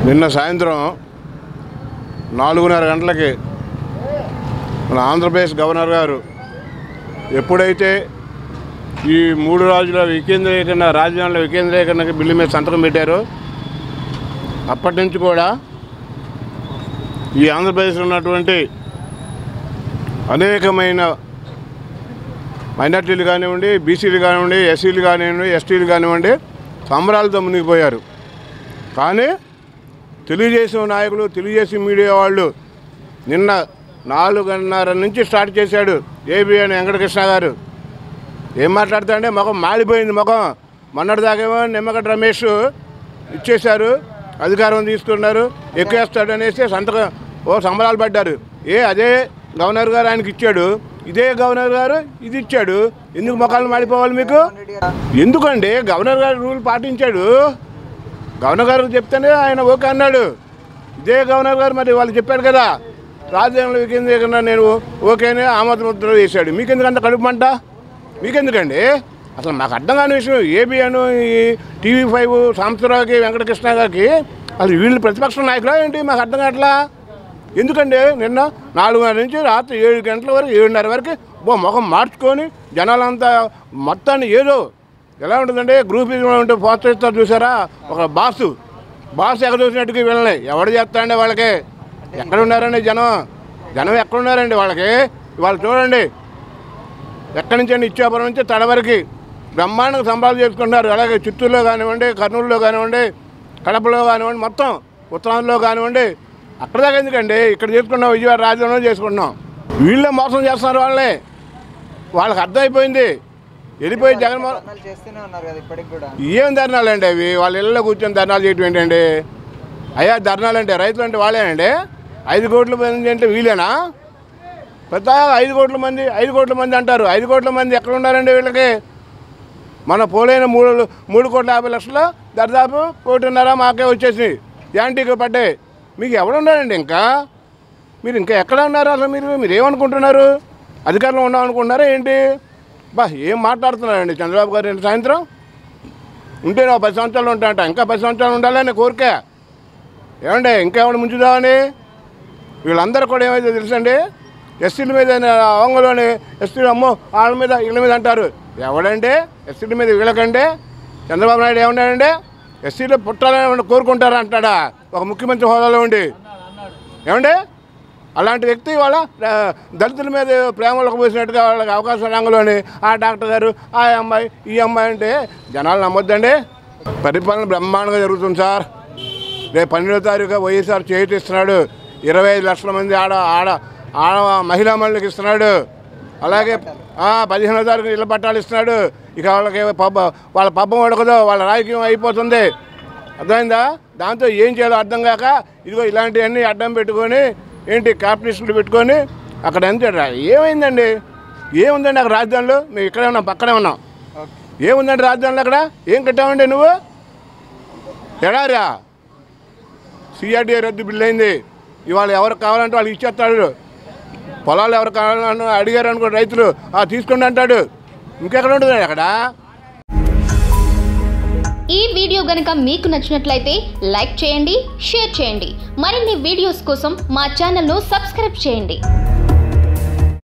నిన్న సాయంత్రం నాలుగున్నర గంటలకి మన ఆంధ్రప్రదేశ్ గవర్నర్ గారు ఎప్పుడైతే ఈ మూడు రాజుల వికేంద్రీకరణ రాజధానుల వికేంద్రీకరణకి బిల్లు మీద సంతకం పెట్టారో అప్పటి నుంచి కూడా ఈ ఆంధ్రప్రదేశ్లో ఉన్నటువంటి అనేకమైన మైనార్టీలు కానివ్వండి బీసీలు కానివ్వండి ఎస్సీలు కానివ్వండి ఎస్టీలు కానివ్వండి సంబరాలతో మునిగిపోయారు కానీ తెలుగుదేశం నాయకులు తెలుగుదేశం మీడియా వాళ్ళు నిన్న నాలుగున్నర నుంచి స్టార్ట్ చేశాడు ఏబి అని వెంకటకృష్ణ గారు ఏం మాట్లాడుతాడంటే ముఖం మాలిపోయింది ముఖం మొన్నటిదాకేమో నిమ్మగడ్డ రమేష్ ఇచ్చేశారు అధికారం తీసుకున్నారు ఎక్కువేస్తాడు అనేసి సంతకం ఓ సంబరాలు పడ్డారు ఏ అదే గవర్నర్ గారు ఆయనకి ఇచ్చాడు ఇదే గవర్నర్ గారు ఇది ఇచ్చాడు ఎందుకు ముఖాలు మాడిపోవాలి మీకు ఎందుకండి గవర్నర్ గారు రూల్ పాటించాడు గవర్నర్ గారు చెప్తేనే ఆయన ఓకే అన్నాడు ఇదే గవర్నర్ గారు మరి వాళ్ళు చెప్పాడు కదా రాజధానిలో వికేంద్రీకరణ నేను ఓకేనే ఆమోద ముద్ర వేశాడు మీకెందుకు అంత కడుపు మంట మీకెందుకండి అసలు మాకు అర్థం కాని విషయం ఏబిఎన్ ఈ టీవీ ఫైవ్ సాంబశివరావుకి వెంకటకృష్ణ గారికి అసలు వీళ్ళు ప్రతిపక్ష నాయకులా ఏంటి మాకు అర్థం కావట్లా ఎందుకంటే నిన్న నాలుగున్నర నుంచి రాత్రి ఏడు గంటల వరకు ఏడున్నర వరకు బో ముఖం మార్చుకొని జనాలంతా మొత్తాన్ని ఏదో ఎలా ఉంటుందంటే గ్రూప్ ఉంటే పోస్టర్ ఇస్తారు చూసారా ఒక బాసు బాస్ ఎక్కడ చూసినట్టుగా వీళ్ళని ఎవడు చేస్తాడండి వాళ్ళకి ఎక్కడ ఉన్నారండి జనం జనం ఎక్కడ ఉన్నారండి వాళ్ళకి వాళ్ళు చూడండి ఎక్కడి నుంచి అండి ఇచ్చాపురం నుంచి తడవరికి బ్రహ్మాండంగా సంబరాలు చేసుకుంటున్నారు అలాగే చిత్తూరులో కానివ్వండి కర్నూలులో కానివ్వండి కడపలో కానివ్వండి మొత్తం ఉత్తరాంధ్రలో కానివ్వండి అక్కడ దాకా ఎందుకండి ఇక్కడ చేసుకున్నాం విజయవాడ రాజధానిలో చేసుకుంటున్నాం వీళ్ళే మోసం చేస్తున్నారు వాళ్ళే వాళ్ళకి అర్థమైపోయింది వెళ్ళిపోయి జగన్మోహన్ ధర్నాలు చేస్తూనే ఉన్నారు కదా ఇప్పటికి కూడా ఏం ధర్నాలు అండి అవి వాళ్ళ ఇళ్ళలో కూర్చొని ధర్నాలు చేయటం ఏంటండి అయ్యా ధర్నాలు అంటే రైతులు అంటే వాళ్ళేనండి ఐదు కోట్ల మంది అంటే వీళ్ళేనా పెద్ద ఐదు కోట్ల మంది ఐదు కోట్ల మంది అంటారు ఐదు కోట్ల మంది ఎక్కడ ఉన్నారండి వీళ్ళకి మన పోలైన మూడు మూడు కోట్ల యాభై లక్షలు దరిదాపు కోటిన్నర మాకే వచ్చేసి యాంటీకి పడ్డాయి మీకు ఎవడున్నారండి ఇంకా మీరు ఇంకా ఎక్కడ ఉన్నారు అసలు మీరు మీరు ఏమనుకుంటున్నారు అధికారంలో ఉందాం అనుకుంటున్నారా ఏంటి బా ఏం మాట్లాడుతున్నారండి చంద్రబాబు గారు నిన్న సాయంత్రం ఉంటే నా పది సంవత్సరాలు ఉంటాయంట ఇంకా పది సంవత్సరాలు ఉండాలని కోరిక ఏమండి ఇంకేమైనా ముంచుదామని వీళ్ళందరూ కూడా ఏమైతే తెలుసండి ఎస్సీల మీద అవంగలోని ఎస్సీలు అమ్మో వాళ్ళ మీద వీళ్ళ మీద అంటారు ఎవడంటే ఎస్సీల మీద వీళ్ళకంటే చంద్రబాబు నాయుడు ఏమన్నాడంటే ఎస్సీలు పుట్టాలని కోరుకుంటారా అంటాడా ఒక ముఖ్యమంత్రి హోదాలో ఉండి ఏమండి అలాంటి వ్యక్తి వాళ్ళ ఆ, దళితుల మీద ప్రేమలకు పోసినట్టుగా వాళ్ళకి అవకాశం రంగంలోని ఆ డాక్టర్ గారు ఆ అమ్మాయి ఈ అమ్మాయి అంటే జనాలు నమ్మొద్దండి పరిపాలన బ్రహ్మాండంగా జరుగుతుంది సార్ రేపు పన్నెండో తారీఖు వైఎస్ఆర్ చేతి ఇస్తున్నాడు ఇరవై ఐదు లక్షల మంది ఆడ ఆడ ఆడ మహిళా మహిళలకు ఇస్తున్నాడు అలాగే ఆ, పదిహేనో తారీఖు ఇళ్ళ పట్టాలు ఇస్తున్నాడు ఇక వాళ్ళకి పబ్బ వాళ్ళ పబ్బం ఉడకదు వాళ్ళ రాజకీయం అయిపోతుంది అర్థమైందా దాంతో ఏం చేయాలో అర్థం కాక ఇదిగో ఇలాంటివన్నీ అడ్డం పెట్టుకొని ఏంటి క్యాపిటలిస్టులు పెట్టుకొని అక్కడ ఎంత ఏమైందండి ఏముందండి అక్కడ రాజధానిలో మేము ఇక్కడే ఉన్నాం పక్కనే ఉన్నాం ఓకే ఏముందండి రాజధానిలో అక్కడ ఏం కట్టామండి నువ్వు ఎడారా సిఆర్డీఏ రద్దు బిల్లు అయింది ఇవాళ ఎవరు కావాలంటే వాళ్ళు ఇచ్చేస్తాడు పొలాలు ఎవరు కావాలని అడిగారు అనుకో రైతులు ఆ తీసుకోండి అంటాడు ఇంకెక్కడ ఉంటుంది అక్కడ ఈ వీడియో గనుక మీకు నచ్చినట్లయితే లైక్ చేయండి షేర్ చేయండి మరిన్ని వీడియోస్ కోసం మా ఛానల్ను సబ్స్క్రైబ్ చేయండి